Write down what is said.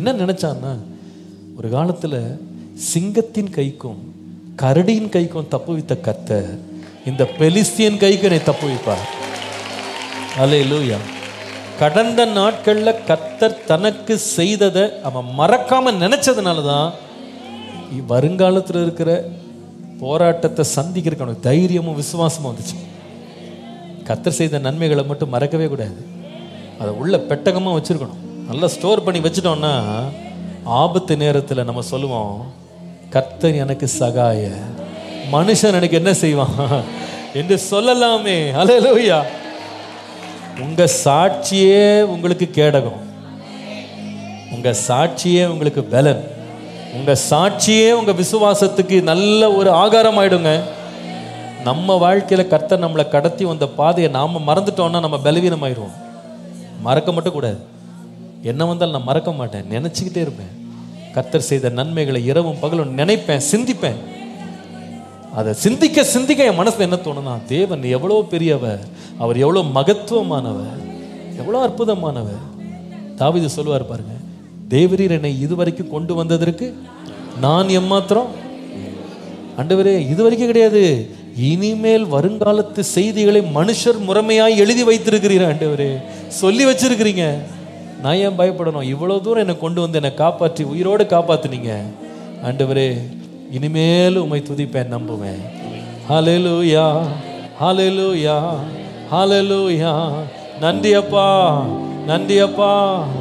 என்ன நினைச்சான்னா ஒரு காலத்துல சிங்கத்தின் கைக்கும் கரடியின் கைக்கும் தப்பு வைத்த கர்த்தர் இந்த பெலிஸ்தியன் கைக்கு என்னை தப்பு வைப்பார் அல்லேலூயா கடந்த நாட்கள்ல கர்த்தர் தனக்கு செய்ததை அவன் மறக்காம நினைச்சதுனால தான் இ- வருங்காலத்துல இருக்கிற போராட்டத்தை சந்திக்கிறதுக்கு அவனுக்கு தைரியமும் விசுவாசமும் வந்துச்சு கர்த்தர் செய்த நன்மைகளை மட்டும் மறக்கவே கூடாது அதை உள்ள பெட்டகமாக வச்சிருக்கணும் நல்லா ஸ்டோர் பண்ணி வச்சிட்டோம்னா ஆபத்து நேரத்தில் நம்ம சொல்லுவோம் கர்த்தர் எனக்கு சகாய மனுஷன் எனக்கு என்ன செய்வான் என்று சொல்லலாமே அல்லேலூயா உங்க சாட்சியே உங்களுக்கு கேடகம் உங்க சாட்சியே உங்களுக்கு பலன் உங்க சாட்சியே உங்க விசுவாசத்துக்கு நல்ல ஒரு ஆகாரம் ஆயிடுங்க நம்ம வாழ்க்கையில கர்த்தர் நம்மளை கடத்தி வந்த பாதையை நாம மறந்துட்டோம்னா நம்ம பலவீனமாயிருவோம் மறக்க மட்டும் கூடாது என்ன வந்தாலும் நான் மறக்க மாட்டேன் நினைச்சுக்கிட்டே இருப்பேன் கர்த்தர் செய்த நன்மைகளை இரவும் பகலும் நினைப்பேன் சிந்திப்பேன் அதை சிந்திக்க சிந்திக்க என் மனசுல என்ன தோணுனா தேவன் எவ்வளோ பெரியவர் அவர் எவ்வளோ மகத்துவமானவர் எவ்வளோ அற்புதமானவர் தாவீது சொல்லுவார் பாருங்க தேவரீர் என்னை இதுவரைக்கும் கொண்டு வந்ததற்கு நான் எம்மாத்திரம் ஆண்டவரே இது வரைக்கும் கிடையாது இனிமேல் வருங்காலத்து செய்திகளை மனுஷர் முறைமையாய் எழுதி வைத்திருக்கிறீர் ஆண்டவரே சொல்லி வச்சிருக்கிறீங்க நான் ஏன் பயப்படணும் இவ்வளவு தூரம் என்னை கொண்டு வந்து என்னை காப்பாற்றி உயிரோடு காப்பாத்துனீங்க ஆண்டவரே இனிமேல் உம்மை துதிப்பேன் நம்புவேன் ஹalleluya ஹalleluya ஹalleluya நன்றி அப்பா நன்றி அப்பா